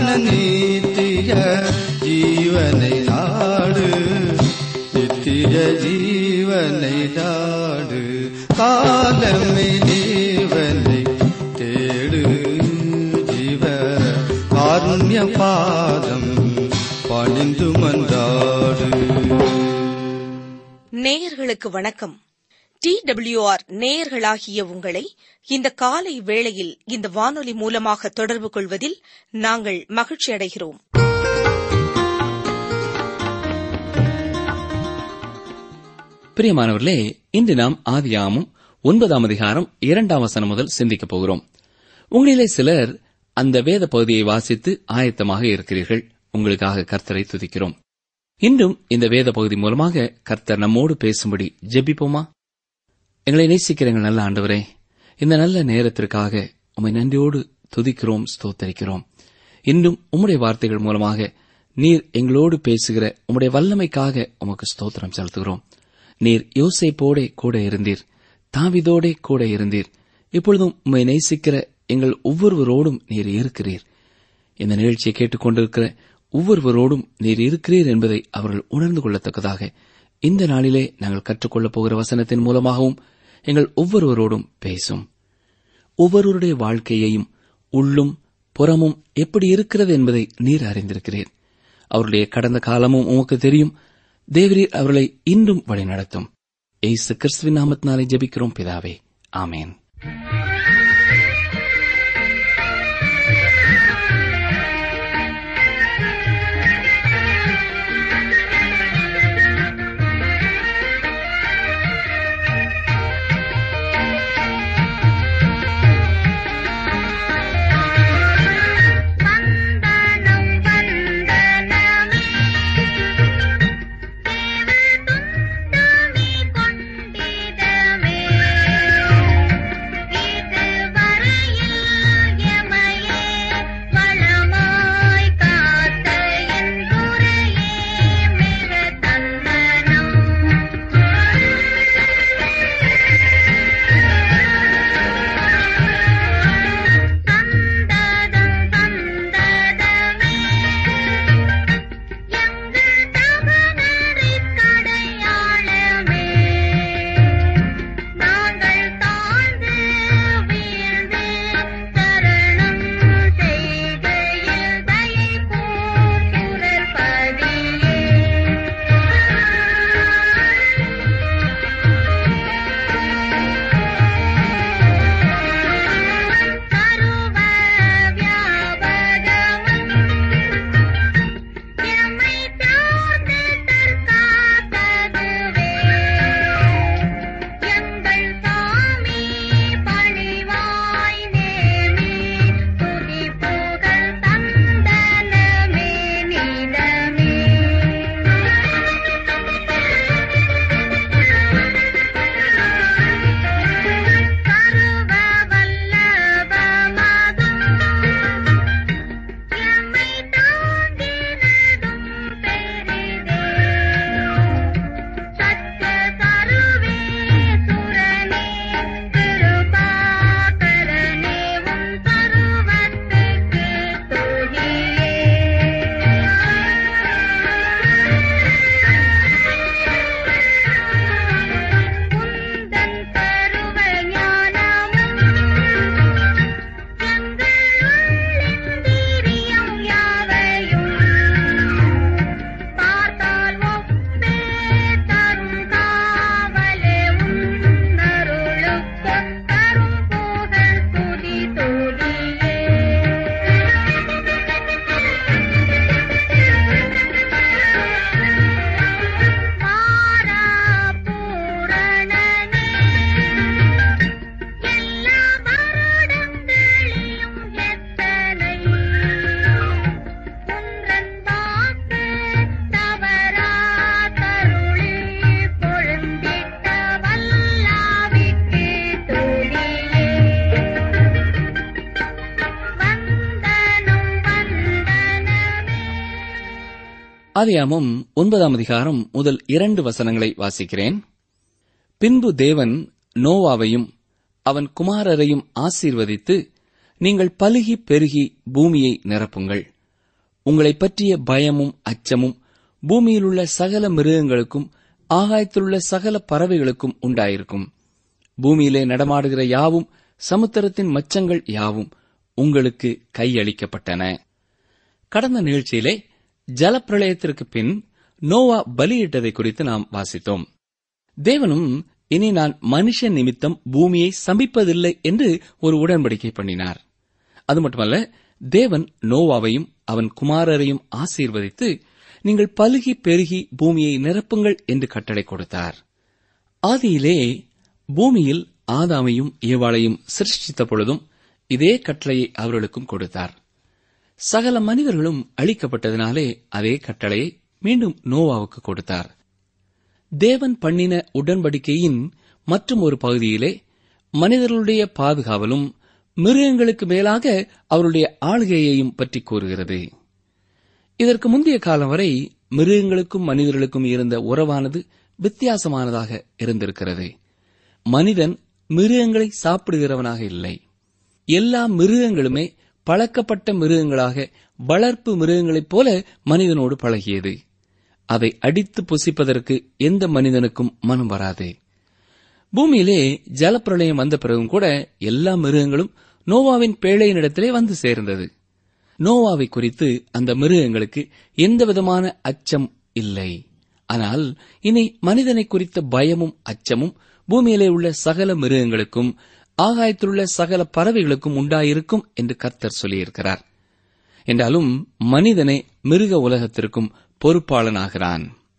ஞான நீத்திய ஜீவனை நாடு நித்திய ஜீவனை நாடு காலமே தேவனை தேடு ஜீவ காருண்ய பாதம் பணிந்து மன்றாடு நேயர்களுக்கு வணக்கம் டி டபிள்யூஆர் நேயர்களாகிய உங்களை இந்த காலை வேளையில் இந்த வானொலி மூலமாக தொடர்பு கொள்வதில் நாங்கள் மகிழ்ச்சி அடைகிறோம் பிரியமானவர்களே இன்று நாம் ஆதியாமும் ஒன்பதாம் அதிகாரம் இரண்டாம் வசனம் முதல் சிந்திக்கப் போகிறோம் உங்களிலே சிலர் அந்த வேத பகுதியை வாசித்து ஆயத்தமாக இருக்கிறீர்கள் உங்களுக்காக கர்த்தரை துதிக்கிறோம் இன்றும் இந்த வேத பகுதி மூலமாக கர்த்தர் நம்மோடு பேசும்படி ஜெபிப்போமா எங்களை நேசிக்கிற எங்கள் நல்ல ஆண்டவரே இந்த நல்ல நேரத்திற்காக உம்மை நன்றியோடு துதிக்கிறோம் ஸ்தோத்தரிக்கிறோம் இன்றும் உம்முடைய வார்த்தைகள் மூலமாக நீர் எங்களோடு பேசுகிற உம்முடைய வல்லமைக்காக உமக்கு ஸ்தோத்திரம் செலுத்துகிறோம் நீர் யோசேப்போடே கூட இருந்தீர் தாவிதோடே கூட இருந்தீர் இப்பொழுதும் உம்மை நேசிக்கிற எங்கள் ஒவ்வொருவரோடும் நீர் இருக்கிறீர் இந்த நிகழ்ச்சியை கேட்டுக்கொண்டிருக்கிற ஒவ்வொருவரோடும் நீர் இருக்கிறீர் என்பதை அவர்கள் உணர்ந்து கொள்ளத்தக்கதாக இந்த நாளிலே நாங்கள் கற்றுக்கொள்ளப் போகிற வசனத்தின் மூலமாகவும் எங்கள் ஒவ்வொருவரோடும் பேசும் ஒவ்வொருவருடைய வாழ்க்கையையும் உள்ளும் புறமும் எப்படி இருக்கிறது என்பதை நீர் அறிந்திருக்கிறீர் அவருடைய கடந்த காலமும் உமக்கு தெரியும் தேவரீர் அவர்களை இன்றும் வழிநடத்தும் ஏசு கிறிஸ்துவின் நாமத்தினாலே ஜெபிக்கிறோம் பிதாவே ஆமேன் வந்தனம் வந்தனமே தேவதுந்தமி கொண்டிதமே இது வரையில் எமையே வளமாய் காத்த என் துரையே மிக தந்தனம் தந்ததமே எங்கள் தகனரின் கடையாளமே நாங்கள் தாழ்ந்து வீழ்ந்து சரணம் செய்கையில் தயை கூசுரல் சருவ வியாபகமும் எம்மை சார்ந்து தற்காத்ததுவே எங்கள் சாமி பணிவாய் நேமி துதி புகழ் தந்தனமே நிலமே சர்வ வல்லபமதும் எம்மை தாங்கினதும் பெரிதே சத்ய சருவே சுரனே கிருபாகரனே உம் சருவத்துக்கு உந்தன் சருவ ஞானமும் எங்களுள்ளெந்தீரியம் யாவையும் பார்த்தால் ஒப்பே தரும் காவலே உன்னருளுக்கு தரும் புகழ் துதி துதியே மாறா பூரணனே எல்லா வருடங்களிலும் எத்தனை உன்றன் வாக்கு தவறா தருளி பொழுந்திட்ட வல்லாவிக்கு துதியே வந்தனம் வந்தனமே ஆதியாமம் ஒன்பதாம் அதிகாரம் முதல் இரண்டு வசனங்களை வாசிக்கிறேன் பின்பு தேவன் நோவாவையும் அவன் குமாரரையும் ஆசீர்வதித்து நீங்கள் பலுகி பெருகி பூமியை நிரப்புங்கள் உங்களைப் பற்றிய பயமும் அச்சமும் பூமியிலுள்ள சகல மிருகங்களுக்கும் ஆகாயத்திலுள்ள சகல பறவைகளுக்கும் உண்டாயிருக்கும் பூமியிலே நடமாடுகிற யாவும் சமுத்திரத்தின் மச்சங்கள் யாவும் உங்களுக்கு கையளிக்கப்பட்டன கடந்த நிகழ்ச்சியிலே ஜலப்பிரளயத்திற்கு பின் நோவா பலியிட்டதை குறித்து நாம் வாசித்தோம் தேவனும் இனி நான் மனுஷன் நிமித்தம் பூமியை சபிப்பதில்லை என்று ஒரு உடன்படிக்கை பண்ணினார் அது மட்டுமல்ல தேவன் நோவாவையும் அவன் குமாரரையும் ஆசீர்வதித்து நீங்கள் பலுகி பெருகி பூமியை நிரப்புங்கள் என்று கட்டளை கொடுத்தார் ஆதியிலே பூமியில் ஆதாமையும் ஏவாளையும் சிருஷ்டித்த பொழுதும் இதே கட்டளையை அவர்களுக்கும் கொடுத்தார் சகல மனிதர்களும் அழிக்கப்பட்டதினாலே அதே கட்டளையை மீண்டும் நோவாவுக்கு கொடுத்தார் தேவன் பண்ணின உடன்படிக்கையின் மற்றும் ஒரு பகுதியிலே மனிதர்களுடைய பாதுகாவலும் மிருகங்களுக்கு மேலாக அவருடைய ஆளுகையையும் பற்றி கூறுகிறது இதற்கு முந்தைய காலம் வரை மிருகங்களுக்கும் மனிதர்களுக்கும் இருந்த உறவானது வித்தியாசமானதாக இருந்திருக்கிறது மனிதன் மிருகங்களை சாப்பிடுகிறவனாக இல்லை எல்லா மிருகங்களுமே பழக்கப்பட்ட மிருகங்களாக வளர்ப்பு மிருகங்களைப் போல மனிதனோடு பழகியது அதை அடித்து புசிப்பதற்கு எந்த மனிதனுக்கும் மனம் வராது பூமியிலே ஜலப்பிரளயம் வந்த பிறகும் கூட எல்லா மிருகங்களும் நோவாவின் பேழையினிடத்திலே வந்து சேர்ந்தது நோவாவை குறித்து அந்த மிருகங்களுக்கு எந்த விதமான அச்சம் இல்லை ஆனால் இனி மனிதனை குறித்த பயமும் அச்சமும் பூமியிலே உள்ள சகல மிருகங்களுக்கும் ஆகாயத்திலுள்ள சகல பறவைகளுக்கும் உண்டாயிருக்கும் என்று கர்த்தர் சொல்லியிருக்கிறார் என்றாலும் மனிதனே மிருக உலகத்திற்கும் பொறுப்பாளனாகிறான்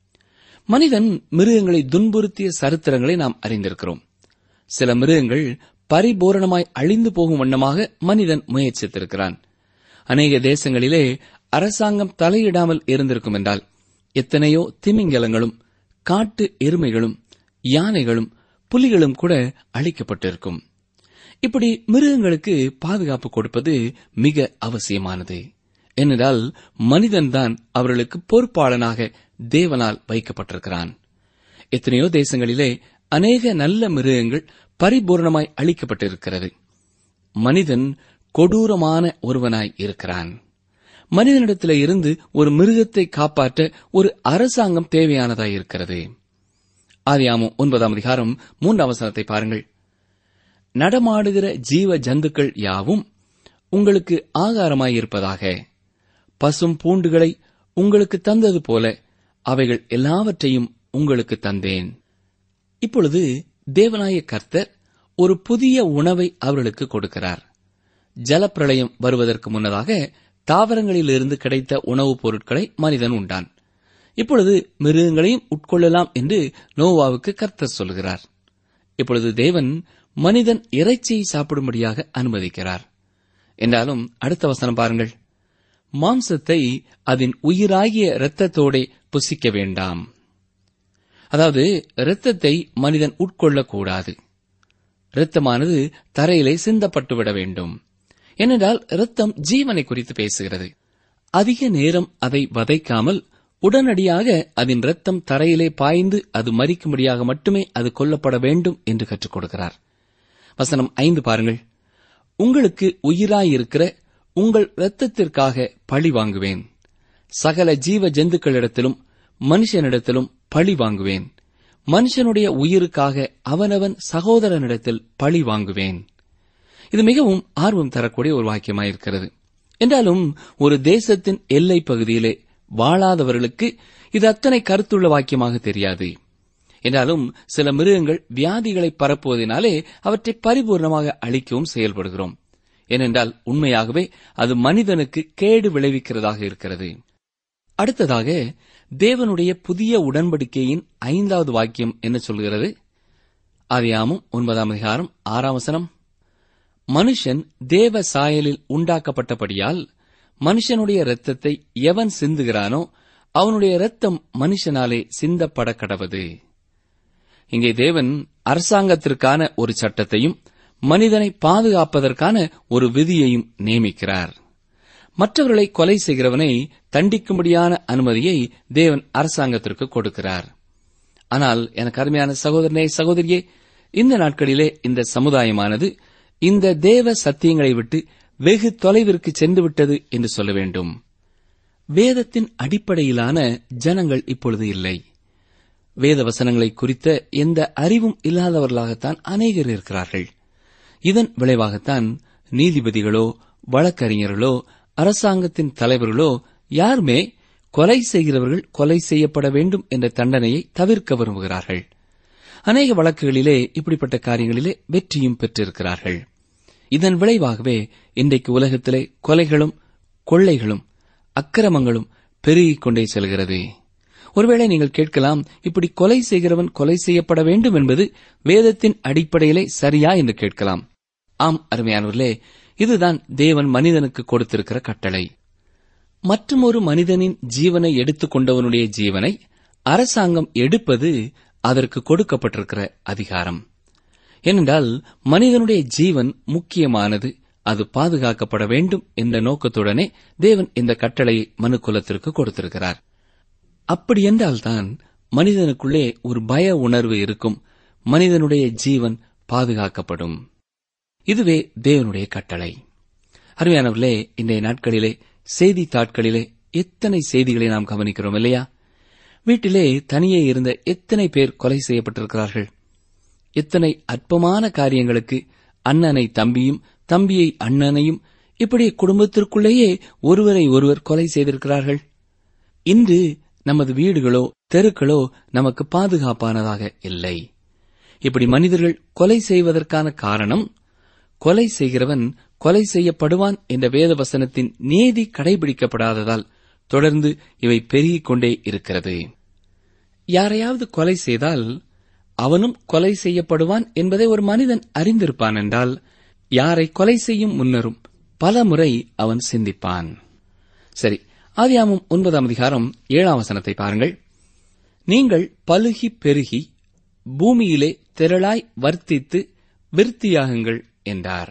மனிதன் மிருகங்களை துன்புறுத்திய சரித்திரங்களை நாம் அறிந்திருக்கிறோம் சில மிருகங்கள் பரிபூரணமாய் அழிந்து போகும் வண்ணமாக மனிதன் முயற்சித்திருக்கிறான் அநேக தேசங்களிலே அரசாங்கம் தலையிடாமல் இருந்திருக்கும் என்றால் எத்தனையோ திமிங்கலங்களும் காட்டு எருமைகளும் யானைகளும் புலிகளும் கூட அழிக்கப்பட்டிருக்கும் இப்படி மிருகங்களுக்கு பாதுகாப்பு கொடுப்பது மிக அவசியமானது ஏனென்றால் மனிதன்தான் அவர்களுக்கு பொறுப்பாளனாக தேவனால் வைக்கப்பட்டிருக்கிறான் எத்தனையோ தேசங்களிலே அநேக நல்ல மிருகங்கள் பரிபூர்ணமாய் அழிக்கப்பட்டிருக்கிறது மனிதன் கொடூரமான ஒருவனாய் இருக்கிறான் மனிதனிடத்திலே இருந்து ஒரு மிருகத்தை காப்பாற்ற ஒரு அரசாங்கம் தேவையானதாய் இருக்கிறது ஆதியாமம் ஒன்பதாம் அதிகாரம் மூன்றாம் வசனத்தை பாருங்கள் நடமாடுகிற ஜீவ ஜந்துக்கள் யாவும் உங்களுக்கு ஆகாரமாயிருப்பதாக பசும் பூண்டுகளை உங்களுக்கு தந்தது போல அவைகள் எல்லாவற்றையும் உங்களுக்கு தந்தேன் இப்பொழுது தேவனாய கர்த்தர் ஒரு புதிய உணவை அவர்களுக்கு கொடுக்கிறார் ஜலப்பிரளயம் வருவதற்கு முன்னதாக தாவரங்களிலிருந்து கிடைத்த உணவுப் பொருட்களை மனிதன் உண்டான் இப்பொழுது மிருகங்களையும் உட்கொள்ளலாம் என்று நோவாவுக்கு கர்த்தர் சொல்கிறார் இப்பொழுது தேவன் மனிதன் இறைச்சியை சாப்பிடும்படியாக அனுமதிக்கிறார் என்றாலும் அடுத்த வசனம் பாருங்கள் மாம்சத்தை அதன் உயிராகிய இரத்தத்தோடே புசிக்க வேண்டாம் அதாவது இரத்தத்தை மனிதன் உட்கொள்ளக்கூடாது இரத்தமானது தரையிலே சிந்தப்பட்டுவிட வேண்டும் ஏனென்றால் இரத்தம் ஜீவனை குறித்து பேசுகிறது அதிக நேரம் அதை வதைக்காமல் உடனடியாக அதன் இரத்தம் தரையிலே பாய்ந்து அது மறிக்கும்படியாக மட்டுமே அது கொல்லப்பட வேண்டும் என்று கற்றுக் கொடுக்கிறார் வசனம் ஐந்து பாருங்கள் உங்களுக்கு உயிராயிருக்கிற உங்கள் இரத்தத்திற்காக பழி வாங்குவேன் சகல ஜீவ ஜந்துக்களிடத்திலும் மனுஷனிடத்திலும் பழி வாங்குவேன் மனுஷனுடைய உயிருக்காக அவனவன் சகோதரனிடத்தில் பழி வாங்குவேன் இது மிகவும் ஆர்வம் தரக்கூடிய ஒரு வாக்கியமாயிருக்கிறது என்றாலும் ஒரு தேசத்தின் எல்லை பகுதியிலே வாழாதவர்களுக்கு இது அத்தனை கருத்துள்ள வாக்கியமாக தெரியாது என்றாலும் சில மிருகங்கள் வியாதிகளை பரப்புவதனாலே அவற்றை பரிபூர்ணமாக அழிக்கவும் செயல்படுகிறோம் ஏனென்றால் உண்மையாகவே அது மனிதனுக்கு கேடு விளைவிக்கிறதாக இருக்கிறது அடுத்ததாக தேவனுடைய புதிய உடன்படிக்கையின் ஐந்தாவது வாக்கியம் என்ன சொல்கிறது ஆதியாமும் ஒன்பதாம் அதிகாரம் ஆறாம் வசனம் மனுஷன் தேவ சாயலில் உண்டாக்கப்பட்டபடியால் மனுஷனுடைய இரத்தத்தை எவன் சிந்துகிறானோ அவனுடைய இரத்தம் மனுஷனாலே சிந்தப்பட கடவது இங்கே தேவன் அரசாங்கத்திற்கான ஒரு சட்டத்தையும் மனிதனை பாதுகாப்பதற்கான ஒரு விதியையும் நியமிக்கிறார் மற்றவர்களை கொலை செய்கிறவனை தண்டிக்கும்படியான அனுமதியை தேவன் அரசாங்கத்திற்கு கொடுக்கிறார் ஆனால் எனக்கு அருமையான சகோதரனே சகோதரியே இந்த நாட்களிலே இந்த சமுதாயமானது இந்த தேவ சத்தியங்களை விட்டு வெகு தொலைவிற்கு சென்று விட்டது என்று சொல்ல வேண்டும் வேதத்தின் அடிப்படையிலான ஜனங்கள் இப்பொழுது இல்லை வேத வசனங்களை குறித்த எந்த அறிவும் இல்லாதவர்களாகத்தான் அநேகர் இருக்கிறார்கள் இதன் விளைவாகத்தான் நீதிபதிகளோ வழக்கறிஞர்களோ அரசாங்கத்தின் தலைவர்களோ யாருமே கொலை செய்கிறவர்கள் கொலை செய்யப்பட வேண்டும் என்ற தண்டனையை தவிர்க்க விரும்புகிறார்கள் அநேக வழக்குகளிலே இப்படிப்பட்ட காரியங்களிலே வெற்றியும் பெற்றிருக்கிறார்கள் இதன் விளைவாகவே இன்றைக்கு உலகத்திலே கொலைகளும் கொள்ளைகளும் அக்கிரமங்களும் பெருகிக் கொண்டே செல்கிறது ஒருவேளை நீங்கள் கேட்கலாம் இப்படி கொலை செய்கிறவன் கொலை செய்யப்பட வேண்டும் என்பது வேதத்தின் அடிப்படையிலே சரியா என்று கேட்கலாம் ஆம் அருமையானவர்களே இதுதான் தேவன் மனிதனுக்கு கொடுத்திருக்கிற கட்டளை மற்றும் ஒரு மனிதனின் ஜீவனை எடுத்துக் கொண்டவனுடைய ஜீவனை அரசாங்கம் எடுப்பது அதற்கு கொடுக்கப்பட்டிருக்கிற அதிகாரம் ஏனென்றால் மனிதனுடைய ஜீவன் முக்கியமானது அது பாதுகாக்கப்பட வேண்டும் என்ற நோக்கத்துடனே தேவன் இந்த கட்டளையை மனுக்குலத்திற்கு கொடுத்திருக்கிறார் அப்படி என்றால்தான் மனிதனுக்குள்ளே ஒரு பய உணர்வு இருக்கும் மனிதனுடைய ஜீவன் பாதுகாக்கப்படும் இதுவே தேவனுடைய கட்டளை அருமையானவர்களே இன்றைய நாட்களிலே செய்தித்தாட்களிலே எத்தனை செய்திகளை நாம் கவனிக்கிறோம் இல்லையா வீட்டிலே தனியே இருந்த எத்தனை பேர் கொலை செய்யப்பட்டிருக்கிறார்கள் எத்தனை அற்பமான காரியங்களுக்கு அண்ணனை தம்பியும் தம்பியை அண்ணனையும் இப்படி குடும்பத்திற்குள்ளேயே ஒருவரை ஒருவர் கொலை செய்திருக்கிறார்கள் இன்று நமது வீடுகளோ தெருக்களோ நமக்கு பாதுகாப்பானதாக இல்லை இப்படி மனிதர்கள் கொலை செய்வதற்கான காரணம் கொலை செய்கிறவன் கொலை செய்யப்படுவான் என்ற வேத வசனத்தின் நீதி கடைபிடிக்கப்படாததால் தொடர்ந்து இவை பெருகிக் கொண்டே இருக்கிறது யாரையாவது கொலை செய்தால் அவனும் கொலை செய்யப்படுவான் என்பதை ஒரு மனிதன் அறிந்திருப்பான் என்றால் யாரை கொலை செய்யும் முன்னரும் பல முறை அவன் சிந்திப்பான் சரி ஆதியாமம் ஒன்பதாம் அதிகாரம் ஏழாம் வசனத்தை பாருங்கள் நீங்கள் பலுகி பெருகி பூமியிலே திரளாய் வர்த்தித்து விருத்தியாகுங்கள் என்றார்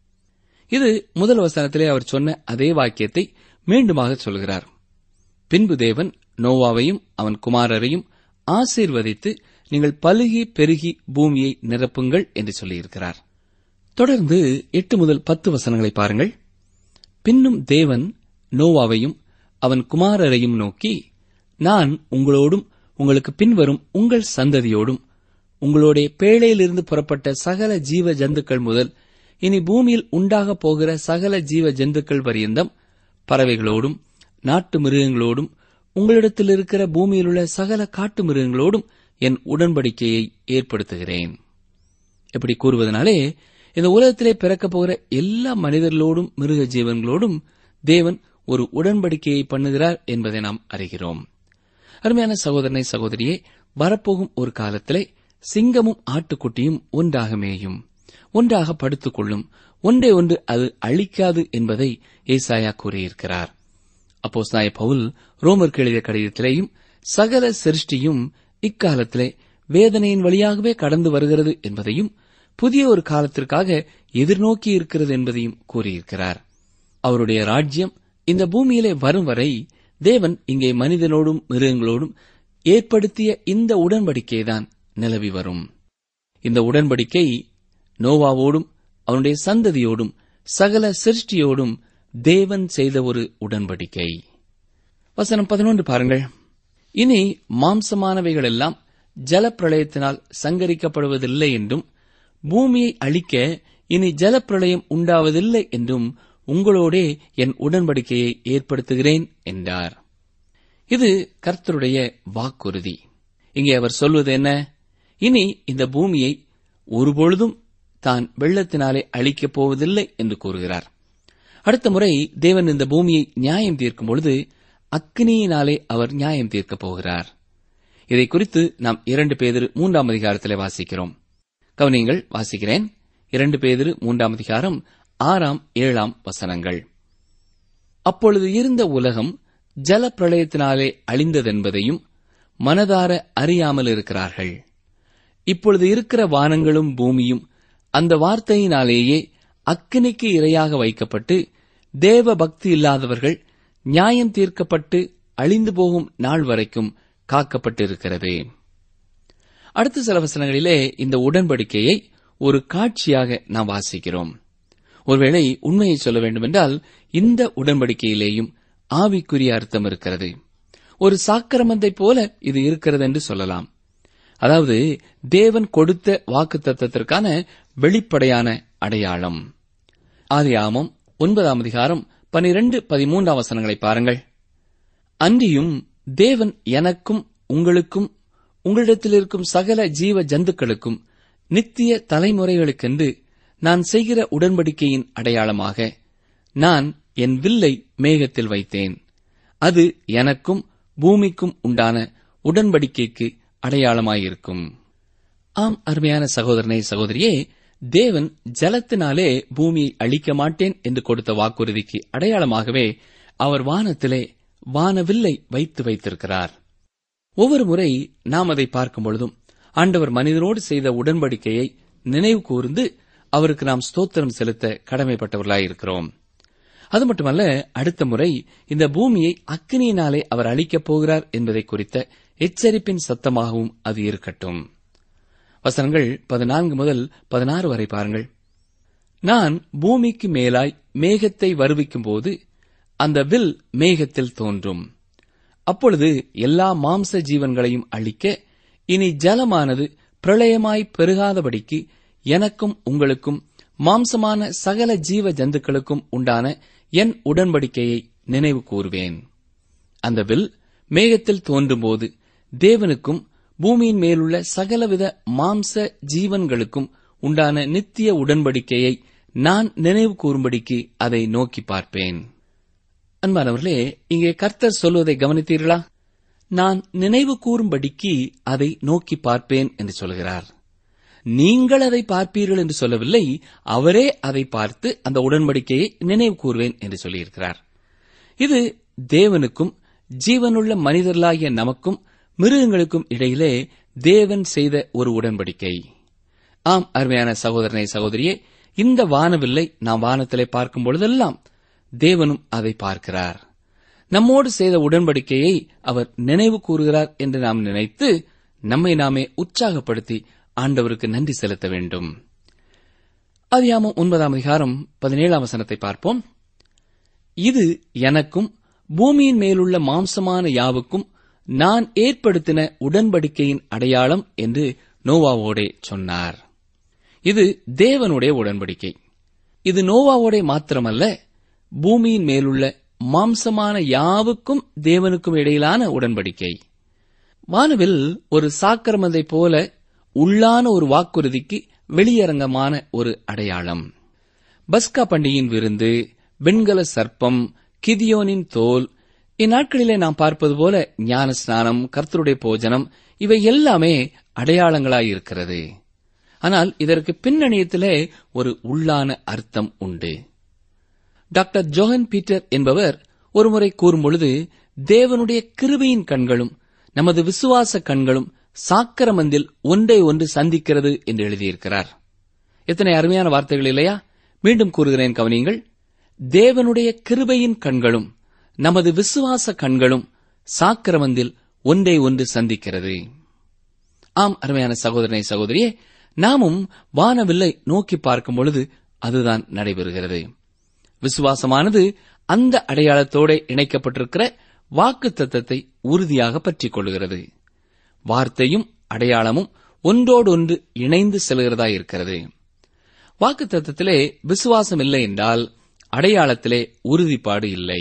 இது முதல் வசனத்திலே அவர் சொன்ன அதே வாக்கியத்தை மீண்டுமாக சொல்கிறார் பின்பு தேவன் நோவாவையும் அவன் குமாரரையும் ஆசீர்வதித்து நீங்கள் பலுகி பெருகி பூமியை நிரப்புங்கள் என்று சொல்லியிருக்கிறார் தொடர்ந்து எட்டு முதல் பத்து வசனங்களை பாருங்கள் பின்னும் தேவன் நோவாவையும் அவன் குமாரரையும் நோக்கி நான் உங்களோடும் உங்களுக்கு பின்வரும் உங்கள் சந்ததியோடும் உங்களுடைய பேழையிலிருந்து புறப்பட்ட சகல ஜீவ ஜந்துக்கள் முதல் இனி பூமியில் உண்டாகப் போகிற சகல ஜீவ ஜந்துக்கள் பரியந்தம் பறவைகளோடும் நாட்டு மிருகங்களோடும் உங்களிடத்தில் இருக்கிற பூமியில் உள்ள சகல காட்டு மிருகங்களோடும் என் உடன்படிக்கையை ஏற்படுத்துகிறேன் இப்படி கூறுவதனாலே இந்த உலகத்திலே பிறக்கப் போகிற எல்லா மனிதர்களோடும் மிருக ஜீவன்களோடும் தேவன் ஒரு உடன்படிக்கையை பண்ணுகிறார் என்பதை நாம் அறிகிறோம் அருமையான சகோதரனை சகோதரியே வரப்போகும் ஒரு காலத்திலே சிங்கமும் ஆட்டுக்குட்டியும் ஒன்றாக மேயும் ஒன்றாக படுத்துக் கொள்ளும் ஒன்றே ஒன்று அது அழிக்காது என்பதை ஏசாயா கூறியிருக்கிறார் அப்போஸ் நாய பவுல் ரோமருக்கு எழுதிய கடிதத்திலேயும் சகல சிருஷ்டியும் இக்காலத்திலே வேதனையின் வழியாகவே கடந்து வருகிறது என்பதையும் புதிய ஒரு காலத்திற்காக எதிர்நோக்கி இருக்கிறது என்பதையும் கூறியிருக்கிறார் அவருடைய ராஜ்யம் இந்த பூமியிலே வரும் வரை தேவன் இங்கே மனிதனோடும் மிருகங்களோடும் ஏற்படுத்திய இந்த உடன்படிக்கைதான் நிலவி வரும் இந்த உடன்படிக்கை நோவாவோடும் அவனுடைய சந்ததியோடும் சகல சிருஷ்டியோடும் தேவன் செய்த ஒரு உடன்படிக்கை வசனம் பதினொன்று பாருங்கள் இனி மாம்சமானவைகள் எல்லாம் ஜலப்பிரளயத்தினால் சங்கரிக்கப்படுவதில்லை என்றும் பூமியை அழிக்க இனி ஜலப்பிரளயம் உண்டாவதில்லை என்றும் உங்களோடே என் உடன்படிக்கையை ஏற்படுத்துகிறேன் என்றார் இது கர்த்தருடைய வாக்குறுதி இங்கே அவர் சொல்வது என்ன இனி இந்த பூமியை ஒருபொழுதும் தான் வெள்ளத்தினாலே அழிக்கப் போவதில்லை என்று கூறுகிறார் அடுத்த முறை தேவன் இந்த பூமியை நியாயம் தீர்க்கும் பொழுது அக்னியினாலே அவர் நியாயம் தீர்க்கப் போகிறார் இதை குறித்து நாம் இரண்டு பேதிரு மூன்றாம் அதிகாரத்திலே வாசிக்கிறோம் கவனியங்கள் வாசிக்கிறேன் இரண்டு பேதிரு மூன்றாம் அதிகாரம் ஆறாம் ஏழாம் வசனங்கள் அப்பொழுது இருந்த உலகம் ஜல பிரளயத்தினாலே அழிந்ததென்பதையும் மனதார அறியாமல் இருக்கிறார்கள் இப்பொழுது இருக்கிற வானங்களும் பூமியும் அந்த வார்த்தையினாலேயே அக்கினிக்கு இரையாக வைக்கப்பட்டு தேவ பக்தி இல்லாதவர்கள் நியாயம் தீர்க்கப்பட்டு அழிந்து போகும் நாள் வரைக்கும் காக்கப்பட்டிருக்கிறது அடுத்த சில வசனங்களிலே இந்த உடன்படிக்கையை ஒரு காட்சியாக நாம் வாசிக்கிறோம் ஒருவேளை உண்மையை சொல்ல வேண்டுமென்றால் இந்த உடன்படிக்கையிலேயும் ஆவிக்குரிய அர்த்தம் இருக்கிறது ஒரு சாக்கிரமந்தை போல இது இருக்கிறது என்று சொல்லலாம் அதாவது தேவன் கொடுத்த வாக்குத்தத்தத்திற்கான வெளிப்படையான அடையாளம் ஆதியாமம் ஒன்பதாம் அதிகாரம் பனிரெண்டு பதிமூன்றாம் வசனங்களை பாருங்கள் அன்றியும் தேவன் எனக்கும் உங்களுக்கும் உங்களிடத்தில் இருக்கும் சகல ஜீவ ஜந்துக்களுக்கும் நித்திய தலைமுறைகளுக்கென்று நான் செய்கிற உடன்படிக்கையின் அடையாளமாக நான் என் வில்லை மேகத்தில் வைத்தேன் அது எனக்கும் பூமிக்கும் உண்டான உடன்படிக்கைக்கு அடையாளமாயிருக்கும் ஆம் அருமையான சகோதரனை சகோதரியே தேவன் ஜலத்தினாலே பூமியை அழிக்க மாட்டேன் என்று கொடுத்த வாக்குறுதிக்கு அடையாளமாகவே அவர் வானத்திலே வானவில்லை வைத்து வைத்திருக்கிறார் ஒவ்வொரு முறை நாம் அதை பார்க்கும் பொழுதும் ஆண்டவர் மனிதனோடு செய்த உடன்படிக்கையை நினைவு கூர்ந்து அவருக்கு நாம் ஸ்தோத்திரம் செலுத்த கடமைப்பட்டவர்களாயிருக்கிறோம் அது மட்டுமல்ல அடுத்த முறை இந்த பூமியை அக்கினியினாலே அவர் அழிக்கப் போகிறார் என்பதை குறித்த எச்சரிப்பின் சத்தமாகவும் அது இருக்கட்டும் வசனங்கள் பதினான்கு முதல் பதினாறு வரை பாருங்கள் நான் பூமிக்கு மேலாய் மேகத்தை வருவிக்கும் போது அந்த வில் மேகத்தில் தோன்றும் அப்பொழுது எல்லா மாம்ச ஜீவன்களையும் அழிக்க இனி ஜலமானது பிரளயமாய் பெருகாதபடிக்கு எனக்கும் உங்களுக்கும் மாம்சமான சகல ஜீவ ஜந்துக்களுக்கும் உண்டான என் உடன்படிக்கையை நினைவு கூறுவேன் அந்த வில் மேகத்தில் தோன்றும்போது தேவனுக்கும் பூமியின் மேலுள்ள சகலவித மாம்ச ஜீவன்களுக்கும் உண்டான நித்திய உடன்படிக்கையை நான் நினைவு கூறும்படிக்கு அதை நோக்கி பார்ப்பேன் அன்பானவர்களே இங்கே கர்த்தர் சொல்வதை கவனித்தீர்களா நான் நினைவு கூறும்படிக்கு அதை நோக்கி பார்ப்பேன் என்று சொல்கிறார் நீங்கள் அதை பார்ப்பீர்கள் என்று சொல்லவில்லை அவரே அதை பார்த்து அந்த உடன்படிக்கையை நினைவு கூறுவேன் என்று சொல்லியிருக்கிறார் இது தேவனுக்கும் ஜீவனுள்ள மனிதர்களாகிய நமக்கும் மிருகங்களுக்கும் இடையிலே தேவன் செய்த ஒரு உடன்படிக்கை ஆம் அருமையான சகோதரனை சகோதரியே இந்த வானவில்லை நாம் வானத்திலே பார்க்கும் பொழுதெல்லாம் தேவனும் அதை பார்க்கிறார் நம்மோடு செய்த உடன்படிக்கையை அவர் நினைவு கூறுகிறார் என்று நாம் நினைத்து நம்மை நாமே உற்சாகப்படுத்தி ஆண்டவருக்கு நன்றி செலுத்த வேண்டும் அதியாமம் ஒன்பதாம் அதிகாரம் பதினேழாம் வசனத்தை பார்ப்போம் இது எனக்கும் பூமியின் மேலுள்ள மாம்சமான யாவுக்கும் நான் ஏற்படுத்தின உடன்படிக்கையின் அடையாளம் என்று நோவாவோடே சொன்னார் இது தேவனுடைய உடன்படிக்கை இது நோவாவோடே மாத்திரமல்ல பூமியின் மேலுள்ள மாம்சமான யாவுக்கும் தேவனுக்கும் இடையிலான உடன்படிக்கை வானவில் ஒரு சாக்கிரமதை போல உள்ளான ஒரு வாக்குறுதிக்கு வெளியரங்கமான ஒரு அடையாளம் பஸ்கா பண்டிகையின் விருந்து வெண்கல சர்ப்பம் கிதியோனின் தோல் இந்நாட்களிலே நாம் பார்ப்பது போல ஞான ஸ்நானம் கர்த்தருடைய போஜனம் இவை எல்லாமே அடையாளங்களாயிருக்கிறது ஆனால் இதற்கு பின்னணியத்திலே ஒரு உள்ளான அர்த்தம் உண்டு டாக்டர் ஜோஹன் பீட்டர் என்பவர் ஒருமுறை கூறும்பொழுது தேவனுடைய கிருபையின் கண்களும் நமது விசுவாச கண்களும் சாக்கரமந்தில் ஒன்றை ஒன்று சந்திக்கிறது என்று எழுதியிருக்கிறார் எத்தனை அருமையான வார்த்தைகள் இல்லையா மீண்டும் கூறுகிறேன் கவனியுங்கள் தேவனுடைய கிருபையின் கண்களும் நமது விசுவாச கண்களும் சாக்கிரமந்தில் ஒன்றை ஒன்று சந்திக்கிறது ஆம் அருமையான சகோதரனை சகோதரியே நாமும் வானவில்லை நோக்கி பார்க்கும் பொழுது அதுதான் நடைபெறுகிறது விசுவாசமானது அந்த அடையாளத்தோட இணைக்கப்பட்டிருக்கிற வாக்கு தத்தத்தை உறுதியாக பற்றிக் கொள்கிறது வார்த்தையும் அடையாளமும் ஒன்றோடொன்று இணைந்து செல்கிறதா இருக்கிறது வாக்கு தத்தத்திலே விசுவாசம் இல்லை என்றால் அடையாளத்திலே உறுதிப்பாடு இல்லை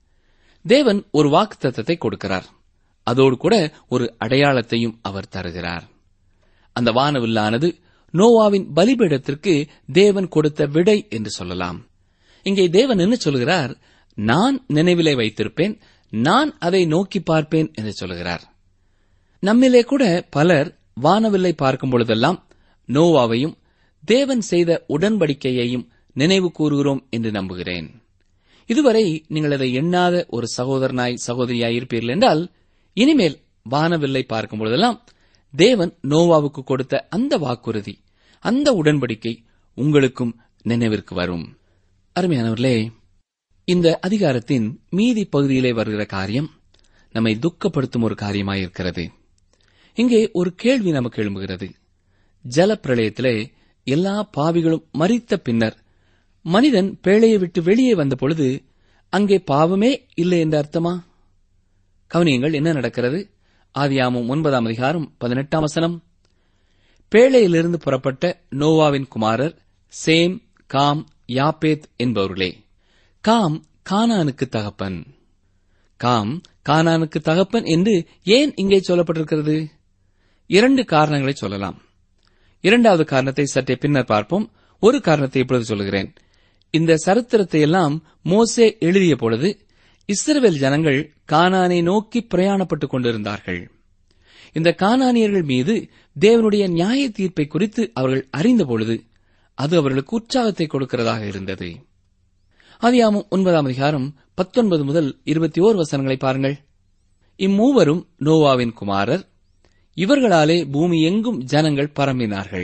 தேவன் ஒரு வாக்கு தத்தத்தை கொடுக்கிறார் அதோடு கூட ஒரு அடையாளத்தையும் அவர் தருகிறார் அந்த வானவில்லானது நோவாவின் பலிபீடத்திற்கு தேவன் கொடுத்த விடை என்று சொல்லலாம் இங்கே தேவன் என்ன சொல்கிறார் நான் நினைவிலே வைத்திருப்பேன் நான் அதை நோக்கி பார்ப்பேன் என்று சொல்கிறார் நம்மிலே கூட பலர் வானவில்லை பார்க்கும் பொழுதெல்லாம் நோவாவையும் தேவன் செய்த உடன்படிக்கையையும் நினைவு கூறுகிறோம் என்று நம்புகிறேன் இதுவரை நீங்கள் அதை எண்ணாத ஒரு சகோதரனாய் சகோதரியாய் இருப்பீர்கள் என்றால் இனிமேல் வானவில்லை பார்க்கும் பொழுதெல்லாம் தேவன் நோவாவுக்கு கொடுத்த அந்த வாக்குறுதி அந்த உடன்படிக்கை உங்களுக்கும் நினைவிற்கு வரும் அருமையானவர்களே இந்த அதிகாரத்தின் மீதி பகுதியிலே வருகிற காரியம் நம்மை துக்கப்படுத்தும் ஒரு காரியமாயிருக்கிறது இங்கே ஒரு கேள்வி நமக்கு எழும்புகிறது ஜலப்பிரளயத்திலே எல்லா பாவிகளும் மறித்த பின்னர் மனிதன் பேழையை விட்டு வெளியே வந்த பொழுது அங்கே பாவமே இல்லை என்று அர்த்தமா கவனியங்கள் என்ன நடக்கிறது ஆதியாமம் ஒன்பதாம் அதிகாரம் பதினெட்டாம் வசனம் பேழையிலிருந்து புறப்பட்ட நோவாவின் குமாரர் சேம் காம் யாப்பேத் என்பவர்களே காம் கானானுக்கு தகப்பன் காம் கானானுக்கு தகப்பன் என்று ஏன் இங்கே சொல்லப்பட்டிருக்கிறது இரண்டு காரணங்களை சொல்லலாம் இரண்டாவது காரணத்தை சற்றே பின்னர் பார்ப்போம் ஒரு காரணத்தை இப்பொழுது சொல்கிறேன் இந்த சரித்திரத்தை எல்லாம் மோசே எழுதிய பொழுது இஸ்ரவேல் ஜனங்கள் கானானை நோக்கி பிரயாணப்பட்டுக் கொண்டிருந்தார்கள் இந்த கானானியர்கள் மீது தேவனுடைய நியாய தீர்ப்பை குறித்து அவர்கள் அறிந்த பொழுது அது அவர்களுக்கு உற்சாகத்தை கொடுக்கிறதாக இருந்தது ஆதியாமம் ஒன்பதாம் அதிகாரம் பத்தொன்பது முதல் இருபத்தி ஓர் வசனங்களை பாருங்கள் இம்மூவரும் நோவாவின் குமாரர் இவர்களாலே பூமி எங்கும் ஜனங்கள் பரம்பினார்கள்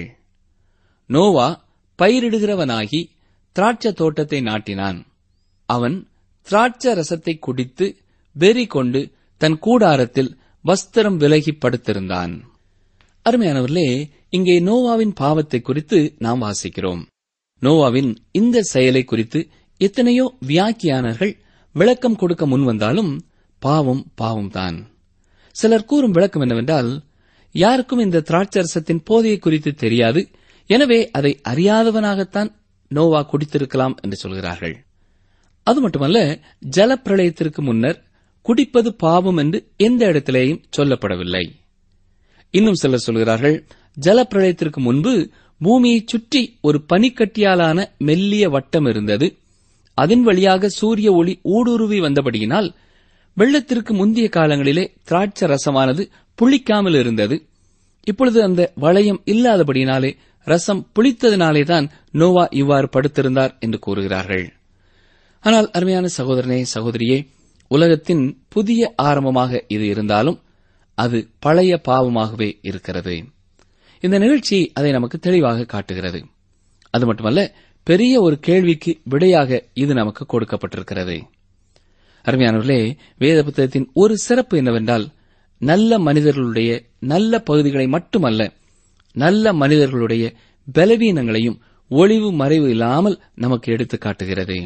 நோவா பயிரிடுகிறவனாகி திராட்சை தோட்டத்தை நாட்டினான் அவன் திராட்சை ரசத்தை குடித்து வெறி கொண்டு தன் கூடாரத்தில் வஸ்திரம் விலகி படுத்திருந்தான் அருமையானவர்களே இங்கே நோவாவின் பாவத்தை குறித்து நாம் வாசிக்கிறோம் நோவாவின் இந்த செயலை குறித்து எத்தனையோ வியாக்கியானர்கள் விளக்கம் கொடுக்க முன்வந்தாலும் பாவம் பாவம்தான் சிலர் கூறும் விளக்கம் என்னவென்றால் யாருக்கும் இந்த திராட்சரசத்தின் போதையை குறித்து தெரியாது எனவே அதை அறியாதவனாகத்தான் நோவா குடித்திருக்கலாம் என்று சொல்கிறார்கள் அது மட்டுமல்ல ஜலப்பிரளயத்திற்கு முன்னர் குடிப்பது பாவம் என்று எந்த இடத்திலேயும் சொல்லப்படவில்லை இன்னும் சிலர் சொல்கிறார்கள் ஜலப்பிரளயத்திற்கு முன்பு பூமியைச் சுற்றி ஒரு பனிக்கட்டியாலான மெல்லிய வட்டம் இருந்தது அதன் வழியாக சூரிய ஒளி ஊடுருவி வந்தபடியினால் வெள்ளத்திற்கு முந்தைய காலங்களிலே திராட்சை ரசமானது புளிக்காமல் இருந்தது இப்பொழுது அந்த வளையம் இல்லாதபடியினாலே ரசம் புளித்ததினாலேதான் நோவா இவ்வாறு படுத்திருந்தார் என்று கூறுகிறார்கள் ஆனால் அருமையான சகோதரனே சகோதரியே உலகத்தின் புதிய ஆரம்பமாக இது இருந்தாலும் அது பழைய பாவமாகவே இருக்கிறது இந்த நிகழ்ச்சி அதை நமக்கு தெளிவாக காட்டுகிறது அது மட்டுமல்ல பெரிய ஒரு கேள்விக்கு விடையாக இது நமக்கு கொடுக்கப்பட்டிருக்கிறது அருமையானவர்களே வேத புத்தகத்தின் ஒரு சிறப்பு என்னவென்றால் நல்ல மனிதர்களுடைய நல்ல பகுதிகளை மட்டுமல்ல நல்ல மனிதர்களுடைய பலவீனங்களையும் ஒளிவு மறைவு இல்லாமல் நமக்கு எடுத்து காட்டுகிறது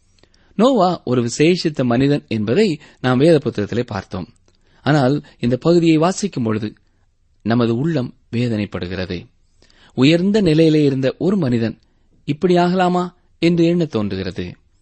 நோவா ஒரு விசேஷித்த மனிதன் என்பதை நாம் வேத புத்தகத்திலே பார்த்தோம் ஆனால் இந்த பகுதியை வாசிக்கும் பொழுது நமது உள்ளம் வேதனைப்படுகிறது உயர்ந்த நிலையிலே இருந்த ஒரு மனிதன் இப்படி ஆகலாமா என்று எண்ண தோன்றுகிறது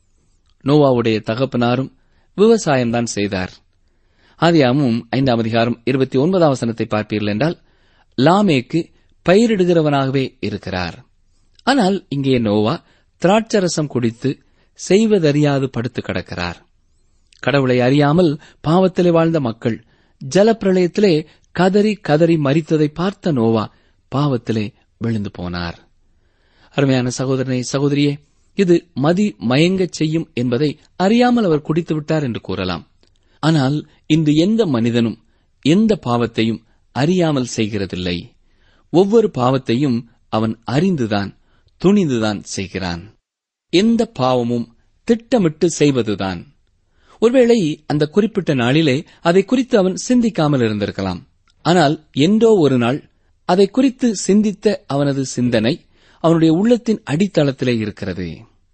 நோவாவுடைய தகப்பனாரும் விவசாயம்தான் செய்தார் ஆதியாமும் ஐந்தாம் அதிகாரம் இருபத்தி ஒன்பதாம் வசனத்தை பார்ப்பீர்கள் என்றால் லாமேக்கு பயிரிடுகிறவனாகவே இருக்கிறார் ஆனால் இங்கே நோவா திராட்சரசம் குடித்து செய்வதறியாது படுத்து கிடக்கிறார் கடவுளை அறியாமல் பாவத்திலே வாழ்ந்த மக்கள் ஜலப்பிரளயத்திலே கதறி கதறி மறித்ததை பார்த்த நோவா பாவத்திலே விழுந்து போனார் அருமையான சகோதரனை சகோதரியே இது மதி மயங்கச் செய்யும் என்பதை அறியாமல் அவர் குடித்து விட்டார் என்று கூறலாம் ஆனால் இன்று எந்த மனிதனும் எந்த பாவத்தையும் அறியாமல் செய்கிறதில்லை ஒவ்வொரு பாவத்தையும் அவன் அறிந்துதான் துணிந்துதான் செய்கிறான் எந்த பாவமும் திட்டமிட்டு செய்வதுதான் ஒருவேளை அந்த குறிப்பிட்ட நாளிலே அதை குறித்து அவன் சிந்திக்காமல் இருந்திருக்கலாம் ஆனால் என்றோ ஒரு நாள் அதை குறித்து சிந்தித்த அவனது சிந்தனை அவனுடைய உள்ளத்தின் அடித்தளத்திலே இருக்கிறது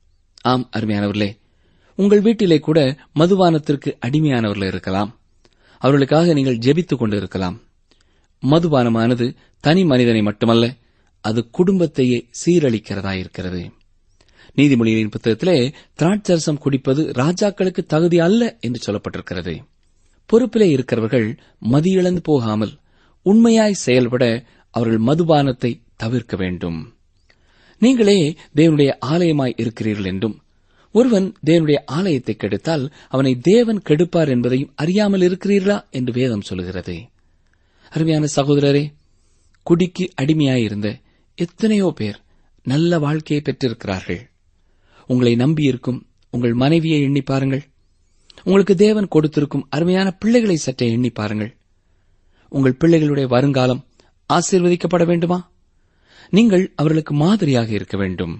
ஆம் அருமையானவர்களே உங்கள் வீட்டிலே கூட மதுபானத்திற்கு அடிமையானவர்கள் இருக்கலாம் அவர்களுக்காக நீங்கள் ஜெபித்துக் கொண்டு இருக்கலாம் மதுபானமானது தனி மனிதனை மட்டுமல்ல அது குடும்பத்தையே சீரழிக்கிறதா இருக்கிறது நீதிமொழியின் புத்தகத்திலே திராட்சரசம் குடிப்பது ராஜாக்களுக்கு தகுதி அல்ல என்று சொல்லப்பட்டிருக்கிறது பொறுப்பிலே இருக்கிறவர்கள் மதியிழந்து போகாமல் உண்மையாய் செயல்பட அவர்கள் மதுபானத்தை தவிர்க்க வேண்டும் நீங்களே தேவனுடைய ஆலயமாய் இருக்கிறீர்கள் என்றும் ஒருவன் தேவனுடைய ஆலயத்தை கெடுத்தால் அவனை தேவன் கெடுப்பார் என்பதையும் அறியாமல் இருக்கிறீர்களா என்று வேதம் சொல்கிறது அருமையான சகோதரரே குடிக்கு அடிமையாயிருந்த எத்தனையோ பேர் நல்ல வாழ்க்கையை பெற்றிருக்கிறார்கள் உங்களை நம்பியிருக்கும் உங்கள் மனைவியை எண்ணி பாருங்கள் உங்களுக்கு தேவன் கொடுத்திருக்கும் அருமையான பிள்ளைகளை சற்றே எண்ணி பாருங்கள் உங்கள் பிள்ளைகளுடைய வருங்காலம் ஆசீர்வதிக்கப்பட வேண்டுமா நீங்கள் அவர்களுக்கு மாதிரியாக இருக்க வேண்டும்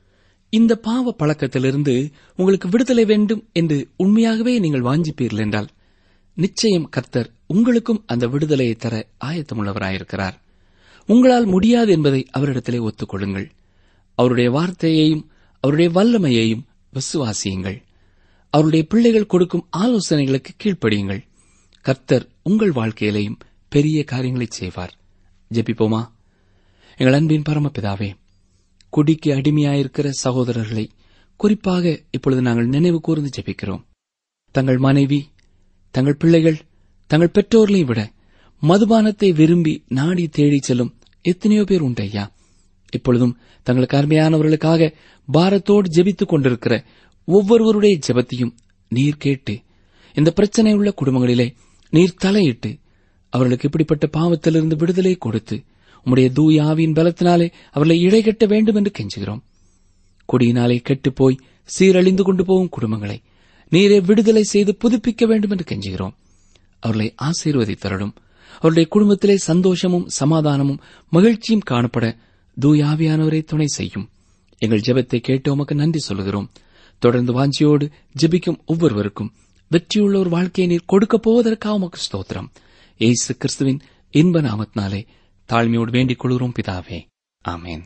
இந்த பாவ பழக்கத்திலிருந்து உங்களுக்கு விடுதலை வேண்டும் என்று உண்மையாகவே நீங்கள் வாஞ்சிப்பீர்கள் என்றால் நிச்சயம் கர்த்தர் உங்களுக்கும் அந்த விடுதலையை தர ஆயத்தமுள்ளவராயிருக்கிறார் உங்களால் முடியாது என்பதை அவரிடத்திலே ஒத்துக்கொள்ளுங்கள் அவருடைய வார்த்தையையும் அவருடைய வல்லமையையும் விசுவாசியுங்கள் அவருடைய பிள்ளைகள் கொடுக்கும் ஆலோசனைகளுக்கு கீழ்ப்படியுங்கள் கர்த்தர் உங்கள் வாழ்க்கையிலேயும் பெரிய காரியங்களை செய்வார் ஜெபிப்போமா எங்கள் அன்பின் பரமபிதாவே குடிக்கு அடிமையாயிருக்கிற சகோதரர்களை குறிப்பாக இப்பொழுது நாங்கள் நினைவு கூர்ந்து ஜெபிக்கிறோம் தங்கள் மனைவி தங்கள் பிள்ளைகள் தங்கள் பெற்றோர்களையும் விட மதுபானத்தை விரும்பி நாடி தேடிச் செல்லும் எத்தனையோ பேர் உண்டு ஐயா இப்பொழுதும் தங்களுக்கு அருமையானவர்களுக்காக பாரத்தோடு ஜெபித்துக் கொண்டிருக்கிற ஒவ்வொருவருடைய ஜெபத்தையும் நீர் கேட்டு இந்த பிரச்சனை உள்ள குடும்பங்களிலே நீர் தலையிட்டு அவர்களுக்கு இப்படிப்பட்ட பாவத்திலிருந்து விடுதலை கொடுத்து உம்முடைய தூய ஆவியின் பலத்தினாலே அவர்களை இடைகட்ட வேண்டும் என்று கெஞ்சுகிறோம் குடியினாலே கெட்டுப்போய் சீரழிந்து கொண்டு போகும் குடும்பங்களை நீரே விடுதலை செய்து புதுப்பிக்க வேண்டும் என்று கெஞ்சுகிறோம் அவர்களை ஆசீர்வதித்தரலும் அவருடைய குடும்பத்திலே சந்தோஷமும் சமாதானமும் மகிழ்ச்சியும் காணப்பட தூயாவியானவரை துணை செய்யும் எங்கள் ஜெபத்தை கேட்டு உமக்கு நன்றி சொல்லுகிறோம் தொடர்ந்து வாஞ்சியோடு ஜெபிக்கும் ஒவ்வொருவருக்கும் வெற்றியுள்ள ஒரு வாழ்க்கையை நீர் கொடுக்கப் போவதற்காக உமக்கு ஸ்தோத்திரம் ஏசு கிறிஸ்துவின் இன்ப நாமத்தினாலே தாழ்மையோடு வேண்டிக் கொள்கிறோம் பிதாவே ஆமேன்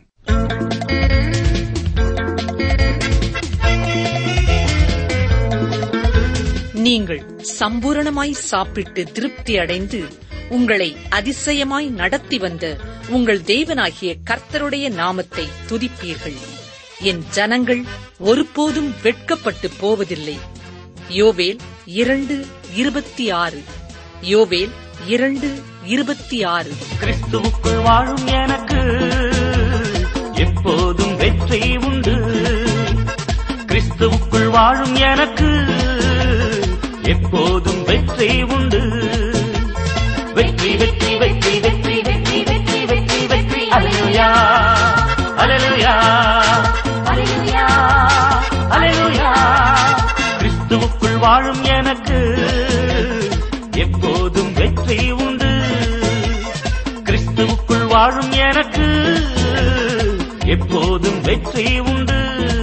நீங்கள் சம்பூரணமாய் சாப்பிட்டு திருப்தி அடைந்து உங்களை அதிசயமாய் நடத்தி வந்த உங்கள் தேவனாகிய கர்த்தருடைய நாமத்தை துதிப்பீர்கள் என் ஜனங்கள் ஒருபோதும் வெட்கப்பட்டு போவதில்லை யோவேல் இரண்டு இருபத்தி ஆறு யோவேல் இரண்டு இருபத்தி ஆறு கிறிஸ்துவுக்குள் வாழும் எனக்கு எப்போதும் வெற்றி உண்டு கிறிஸ்துவுக்குள் வாழும் எனக்கு எப்போதும் வெற்றி உண்டு வெற்றி வெற்றி வெற்றி வெற்றி வெற்றி வெற்றி வெற்றி வெற்றி அலையா அலையா அலையா அலையா கிறிஸ்துவுக்குள் வாழும் எனக்கு எப்போதும் வெற்றி உண்டு கிறிஸ்துவுக்குள் வாழும் எனக்கு எப்போதும் வெற்றி உண்டு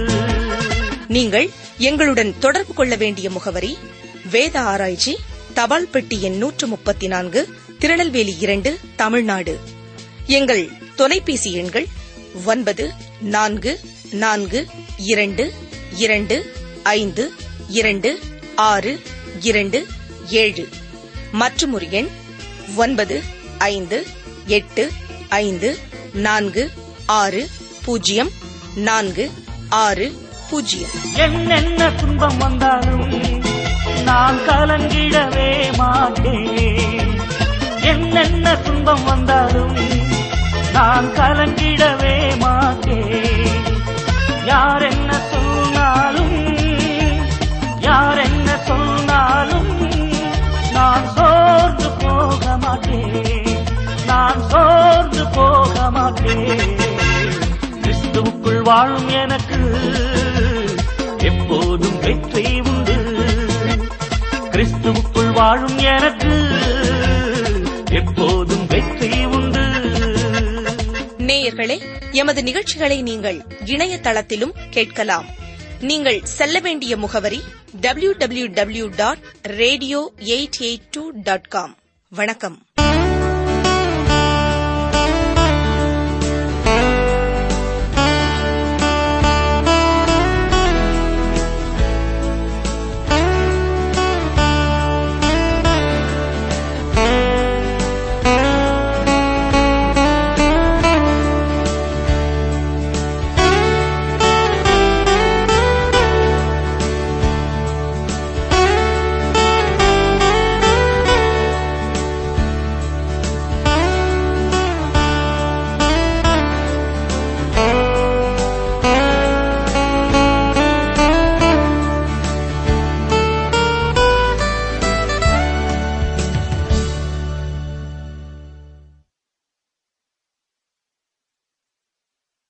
நீங்கள் எங்களுடன் தொடர்பு கொள்ள வேண்டிய முகவரி வேத ஆராய்ச்சி தபால் பெட்டி எண் நூற்று முப்பத்தி நான்கு திருநெல்வேலி இரண்டு தமிழ்நாடு எங்கள் தொலைபேசி எண்கள் ஒன்பது நான்கு நான்கு இரண்டு இரண்டு ஐந்து இரண்டு ஆறு இரண்டு ஏழு மற்றும் ஒரு எண் ஒன்பது ஐந்து எட்டு ஐந்து நான்கு ஆறு பூஜ்ஜியம் நான்கு ஆறு பூஜ்ஜியம் என்னென்ன துன்பம் வந்தாலும் நான் கலங்கிடவே மாட்டேன் என்னென்ன துன்பம் வந்தாலும் நான் கலங்கிடவே மாட்டேன் யார் என்ன சொன்னாலும் யார் என்ன சொன்னாலும் நான் சோர்ந்து போக மாட்டேன் நான் சோர்ந்து போக மாட்டேன் கிறிஸ்துவுக்குள் வாழும் எனக்கு எப்போதும் வெற்றி உண்டு கிறிஸ்துவுக்குள் வாழும் எனக்கு எப்போதும் வெற்றி உண்டு நேயர்களே எமது நிகழ்ச்சிகளை நீங்கள் இணையதளத்திலும் கேட்கலாம் நீங்கள் செல்ல வேண்டிய முகவரி W W W dot radio eight eight two dot com வணக்கம்